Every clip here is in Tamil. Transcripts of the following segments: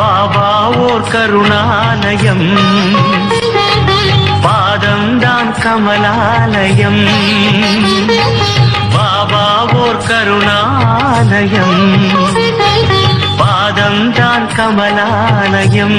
பாபா ஓர் கருணாலயம் பாதம்தான் கமலாலயம் பாபா ஓர் கருணாலயம் பாதம்தான் கமலாலயம்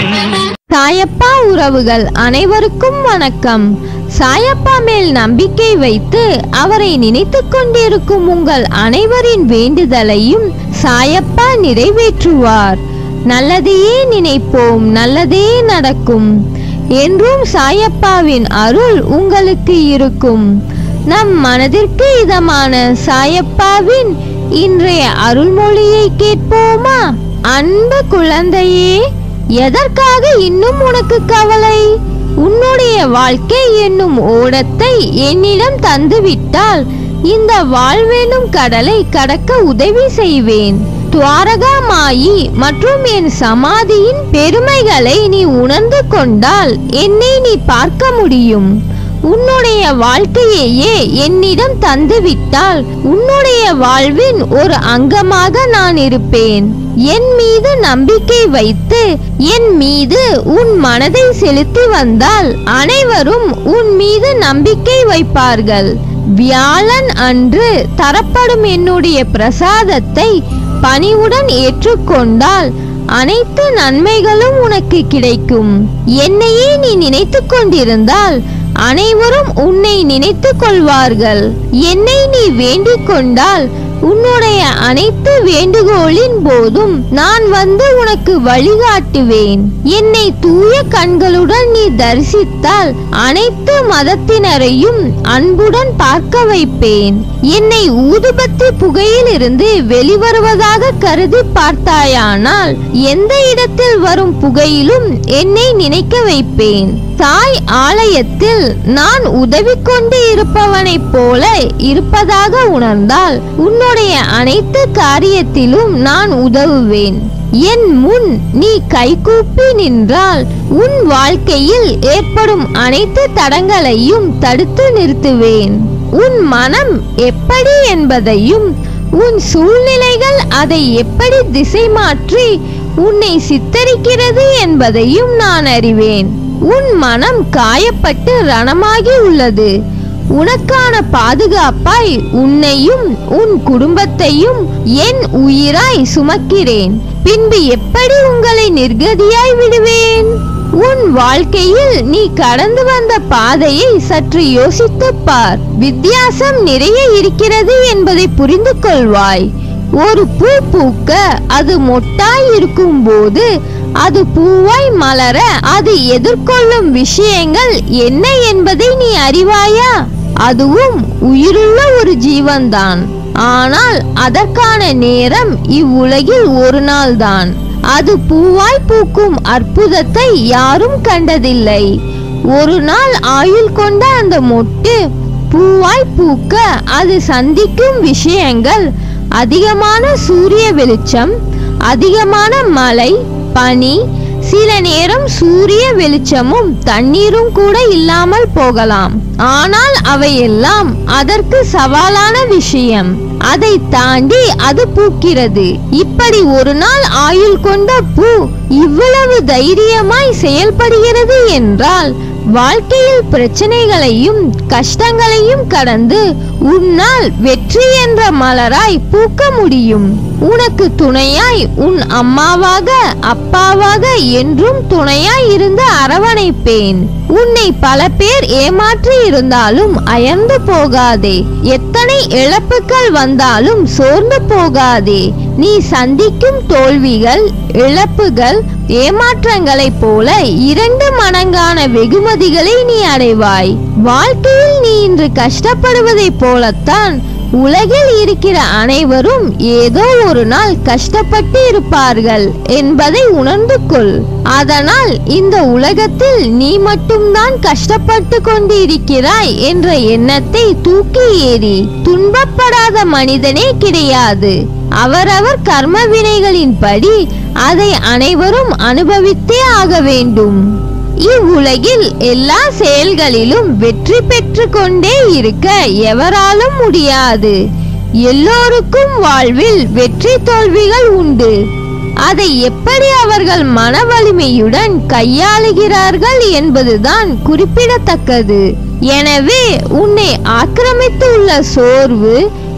சாயப்பா உறவுகள் அனைவருக்கும் வணக்கம் சாயப்பா மேல் நம்பிக்கை வைத்து அவரை நினைத்துக் கொண்டிருக்கும் உங்கள் அனைவரின் வேண்டுதலையும் சாயப்பா நிறைவேற்றுவார் நல்லதையே நினைப்போம் நல்லதே நடக்கும் என்றும் சாயப்பாவின் அருள் உங்களுக்கு இருக்கும் நம் மனதிற்கு இதமான சாயப்பாவின் இன்றைய அருள்மொழியை கேட்போமா அன்பு குழந்தையே எதற்காக இன்னும் உனக்கு கவலை உன்னுடைய வாழ்க்கை என்னும் ஓடத்தை என்னிடம் தந்துவிட்டால் இந்த வாழ்வெனும் கடலை கடக்க உதவி செய்வேன் துவாரகா மாயி மற்றும் என் சமாதியின் பெருமைகளை நீ உணர்ந்து கொண்டால் என்னை நீ பார்க்க முடியும் உன்னுடைய வாழ்க்கையையே என்னிடம் தந்துவிட்டால் உன்னுடைய வாழ்வின் ஒரு அங்கமாக நான் இருப்பேன் என் மீது நம்பிக்கை வைத்து என் மீது உன் மனதை செலுத்தி வந்தால் அனைவரும் உன் மீது நம்பிக்கை வைப்பார்கள் வியாழன் அன்று தரப்படும் என்னுடைய பிரசாதத்தை பணிவுடன் ஏற்றுக்கொண்டால் அனைத்து நன்மைகளும் உனக்கு கிடைக்கும் என்னையே நீ நினைத்துக் கொண்டிருந்தால் அனைவரும் உன்னை நினைத்துக் கொள்வார்கள் என்னை நீ வேண்டிக் கொண்டால் உன்னுடைய அனைத்து வேண்டுகோளின் போதும் நான் வந்து உனக்கு வழிகாட்டுவேன் என்னை தூய கண்களுடன் நீ தரிசித்தால் அனைத்து மதத்தினரையும் அன்புடன் பார்க்க வைப்பேன் என்னை ஊதுபத்தி புகையிலிருந்து வெளிவருவதாக கருதி பார்த்தாயானால் எந்த இடத்தில் வரும் புகையிலும் என்னை நினைக்க வைப்பேன் தாய் ஆலயத்தில் நான் உதவி கொண்டு இருப்பவனைப் போல இருப்பதாக உணர்ந்தால் உன்னுடைய அனைத்து காரியத்திலும் நான் உதவுவேன் என் முன் நீ கைகூப்பி நின்றால் உன் வாழ்க்கையில் ஏற்படும் அனைத்து தடங்களையும் தடுத்து நிறுத்துவேன் உன் மனம் எப்படி என்பதையும் உன் சூழ்நிலைகள் அதை எப்படி திசை மாற்றி உன்னை சித்தரிக்கிறது என்பதையும் நான் அறிவேன் உன் மனம் காயப்பட்டு ரணமாகி உள்ளது உனக்கான பாதுகாப்பாய் உன்னையும் உன் குடும்பத்தையும் என் உயிராய் சுமக்கிறேன் பின்பு எப்படி உங்களை நிர்கதியாய் விடுவேன் உன் வாழ்க்கையில் நீ கடந்து வந்த பாதையை சற்று யோசித்துப் பார் வித்தியாசம் நிறைய இருக்கிறது என்பதை புரிந்து கொள்வாய் ஒரு பூ பூக்க அது மொட்டாய் இருக்கும் போது அது பூவாய் மலர அது எதிர்கொள்ளும் விஷயங்கள் என்ன என்பதை நீ அறிவாயா அதுவும் உயிருள்ள ஒரு ஜீவன்தான் ஆனால் அதற்கான நேரம் இவ்வுலகில் ஒரு நாள்தான் அது பூவாய் பூக்கும் அற்புதத்தை யாரும் கண்டதில்லை ஒரு நாள் ஆயுள் கொண்ட அந்த மொட்டு பூவாய் பூக்க அது சந்திக்கும் விஷயங்கள் அதிகமான சூரிய வெளிச்சம் அதிகமான மழை பனி சில நேரம் சூரிய வெளிச்சமும் தண்ணீரும் கூட இல்லாமல் போகலாம் ஆனால் அவையெல்லாம் அதற்கு சவாலான விஷயம் அதை தாண்டி அது பூக்கிறது இப்படி ஒரு நாள் ஆயுள் கொண்ட பூ இவ்வளவு தைரியமாய் செயல்படுகிறது என்றால் வாழ்க்கையில் பிரச்சனைகளையும் கஷ்டங்களையும் கடந்து உன்னால் வெற்றி என்ற மலராய் பூக்க முடியும் உனக்கு துணையாய் உன் அம்மாவாக அப்பாவாக என்றும் துணையாய் இருந்து அரவணைப்பேன் உன்னை பல பேர் ஏமாற்றி இருந்தாலும் அயர்ந்து போகாதே எத்தனை இழப்புகள் வந்தாலும் சோர்ந்து போகாதே நீ சந்திக்கும் தோல்விகள் இழப்புகள் ஏமாற்றங்களைப் போல இரண்டு மடங்கான வெகுமதிகளை நீ அடைவாய் வாழ்க்கையில் நீ இன்று கஷ்டப்படுவதைப் போலத்தான் உலகில் இருக்கிற அனைவரும் ஏதோ ஒரு நாள் கஷ்டப்பட்டு இருப்பார்கள் என்பதை உணர்ந்து கொள் அதனால் இந்த உலகத்தில் நீ மட்டும்தான் கஷ்டப்பட்டு கொண்டு இருக்கிறாய் என்ற எண்ணத்தை தூக்கி ஏறி துன்பப்படாத மனிதனே கிடையாது அவரவர் கர்ம வினைகளின்படி அதை அனைவரும் அனுபவித்தே ஆக வேண்டும் இவ்வுலகில் எல்லா செயல்களிலும் வெற்றி பெற்று கொண்டே இருக்க எவராலும் முடியாது எல்லோருக்கும் வாழ்வில் வெற்றி தோல்விகள் உண்டு அதை எப்படி அவர்கள் மன வலிமையுடன் கையாளுகிறார்கள் என்பதுதான் குறிப்பிடத்தக்கது எனவே உன்னை ஆக்கிரமித்துள்ள சோர்வு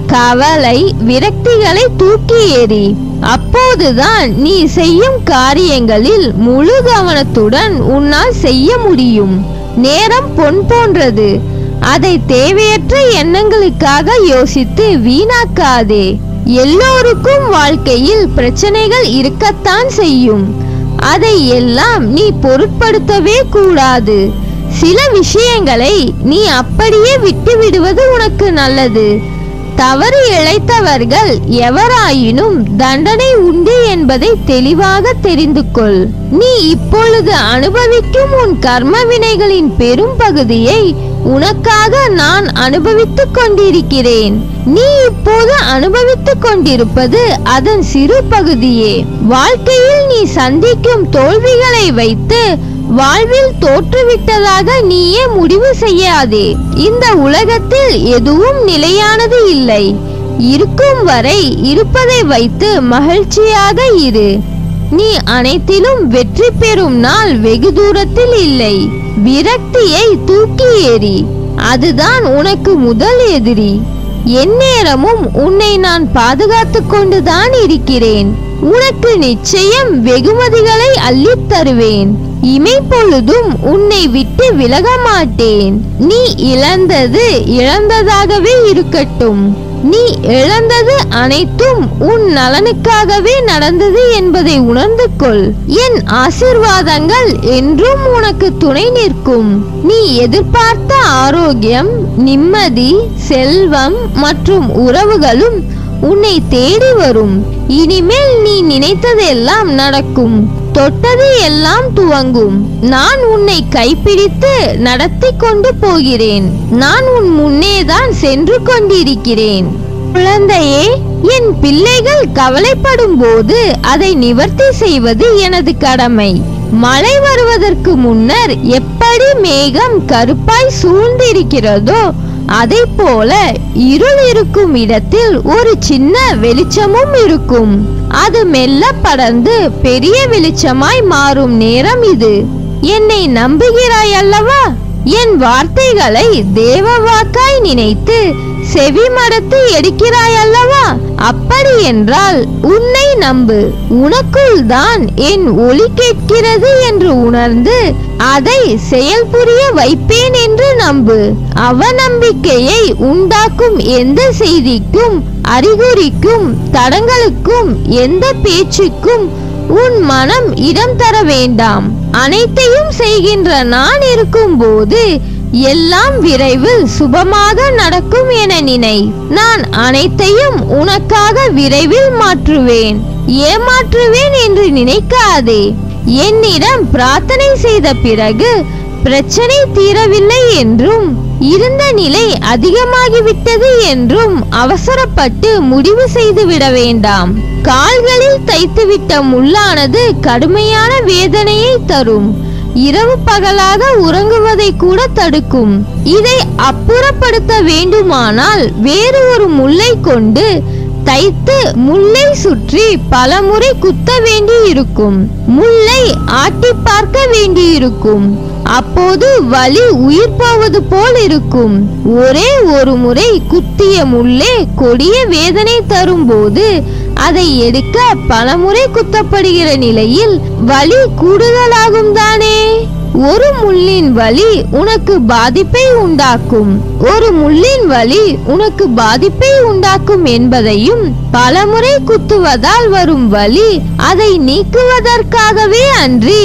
கவலை விரக்திகளை தூக்கி எறி அப்போதுதான் நீ செய்யும் காரியங்களில் முழு கவனத்துடன் உன்னால் செய்ய முடியும் நேரம் பொன் போன்றது அதை தேவையற்ற எண்ணங்களுக்காக யோசித்து வீணாக்காதே எல்லோருக்கும் வாழ்க்கையில் பிரச்சனைகள் இருக்கத்தான் செய்யும் அதை எல்லாம் நீ பொருட்படுத்தவே கூடாது சில விஷயங்களை நீ அப்படியே விட்டு விடுவது உனக்கு நல்லது தவறு இழைத்தவர்கள் எவராயினும் தண்டனை உண்டு என்பதை தெளிவாக தெரிந்து கொள் நீ இப்பொழுது அனுபவிக்கும் உன் கர்ம வினைகளின் பெரும் பகுதியை உனக்காக நான் அனுபவித்துக் கொண்டிருக்கிறேன் நீ இப்போது அனுபவித்துக் கொண்டிருப்பது அதன் சிறு பகுதியே வாழ்க்கையில் நீ சந்திக்கும் தோல்விகளை வைத்து வாழ்வில் தோற்றுவிட்டதாக நீயே முடிவு செய்யாதே இந்த உலகத்தில் எதுவும் நிலையானது இல்லை இருக்கும் வரை இருப்பதை வைத்து மகிழ்ச்சியாக இரு நீ அனைத்திலும் வெற்றி பெறும் நாள் வெகு தூரத்தில் இல்லை விரக்தியை தூக்கி எறி அதுதான் உனக்கு முதல் எதிரி எந்நேரமும் உன்னை நான் பாதுகாத்துக் கொண்டுதான் இருக்கிறேன் உனக்கு நிச்சயம் வெகுமதிகளை அள்ளித் தருவேன் இமைப்பொழுதும் உன்னை விட்டு விலக மாட்டேன் நீ இழந்தது இழந்ததாகவே இருக்கட்டும் நீ இழந்தது அனைத்தும் உன் நலனுக்காகவே நடந்தது என்பதை உணர்ந்து கொள் என் ஆசிர்வாதங்கள் என்றும் உனக்கு துணை நிற்கும் நீ எதிர்பார்த்த ஆரோக்கியம் நிம்மதி செல்வம் மற்றும் உறவுகளும் உன்னை தேடி வரும் இனிமேல் நீ நினைத்ததெல்லாம் நடக்கும் தொட்டது எல்லாம் துவங்கும் நான் உன்னை கைப்பிடித்து நடத்தி கொண்டு போகிறேன் நான் உன் முன்னேதான் சென்று கொண்டிருக்கிறேன் குழந்தையே என் பிள்ளைகள் கவலைப்படும் போது அதை நிவர்த்தி செய்வது எனது கடமை மழை வருவதற்கு முன்னர் எப்படி மேகம் கருப்பாய் சூழ்ந்திருக்கிறதோ அதை போல இருள் இருக்கும் இடத்தில் ஒரு சின்ன வெளிச்சமும் இருக்கும் அது மெல்ல படர்ந்து பெரிய வெளிச்சமாய் மாறும் நேரம் இது என்னை நம்புகிறாய் அல்லவா என் வார்த்தைகளை தேவ வாக்காய் நினைத்து செவி மடத்து எடுக்கிறாய் அல்லவா அப்படி என்றால் உன்னை நம்பு உனக்குள் தான் என் ஒளி கேட்கிறது என்று உணர்ந்து அதை செயல்புரிய வைப்பேன் என்று நம்பு அவநம்பிக்கையை உண்டாக்கும் எந்த செய்திக்கும் அறிகுறிக்கும் தடங்களுக்கும் எந்த பேச்சுக்கும் உன் மனம் இடம் தர வேண்டாம் அனைத்தையும் செய்கின்ற நான் இருக்கும்போது எல்லாம் விரைவில் சுபமாக நடக்கும் என நினை நான் அனைத்தையும் உனக்காக விரைவில் மாற்றுவேன் ஏமாற்றுவேன் என்று நினைக்காதே என்னிடம் பிரார்த்தனை செய்த பிறகு பிரச்சனை தீரவில்லை என்றும் இருந்த நிலை அதிகமாகிவிட்டது என்றும் அவசரப்பட்டு முடிவு செய்து விட வேண்டாம் கால்களில் தைத்துவிட்ட முள்ளானது கடுமையான வேதனையை தரும் இரவு பகலாக உறங்குவதை கூட தடுக்கும் இதை அப்புறப்படுத்த வேண்டுமானால் வேறு ஒரு முல்லை கொண்டு தைத்து முல்லை சுற்றி பலமுறை குத்த வேண்டியிருக்கும் முல்லை ஆட்டி பார்க்க வேண்டியிருக்கும் அப்போது வலி உயிர் போவது போல் இருக்கும் ஒரே ஒரு முறை குத்திய முள்ளே கொடிய வேதனை தரும்போது அதை எடுக்க பலமுறை குத்தப்படுகிற நிலையில் வலி கூடுதலாகும் தானே ஒரு முள்ளின் வலி உனக்கு பாதிப்பை உண்டாக்கும் ஒரு முள்ளின் வலி உனக்கு பாதிப்பை உண்டாக்கும் என்பதையும் பலமுறை குத்துவதால் வரும் வலி அதை நீக்குவதற்காகவே அன்றி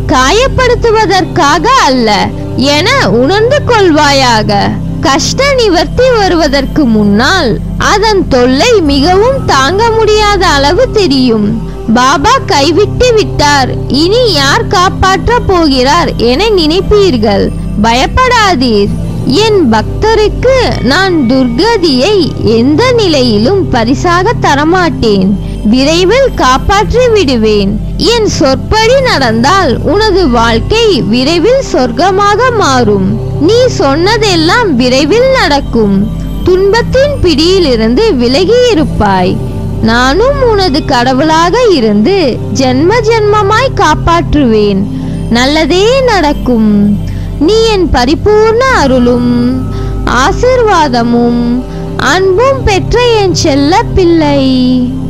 காயப்படுத்துவதற்காக அல்ல என உணர்ந்து கொள்வாயாக கஷ்ட நிவர்த்தி வருவதற்கு முன்னால் அதன் தொல்லை மிகவும் தாங்க முடியாத அளவு தெரியும் பாபா கைவிட்டு விட்டார் இனி யார் காப்பாற்ற போகிறார் என நினைப்பீர்கள் பயப்படாதீர் என் பக்தருக்கு நான் துர்கதியை எந்த நிலையிலும் பரிசாக தரமாட்டேன் விரைவில் காப்பாற்றி விடுவேன் என் சொற்படி நடந்தால் உனது வாழ்க்கை விரைவில் சொர்க்கமாக மாறும் நீ சொன்னதெல்லாம் விரைவில் நடக்கும் துன்பத்தின் பிடியிலிருந்து விலகி இருப்பாய் நானும் உனது கடவுளாக இருந்து ஜென்ம ஜென்மமாய் காப்பாற்றுவேன் நல்லதே நடக்கும் நீ என் பரிபூர்ண அருளும் ஆசிர்வாதமும் அன்பும் பெற்ற என் செல்ல பிள்ளை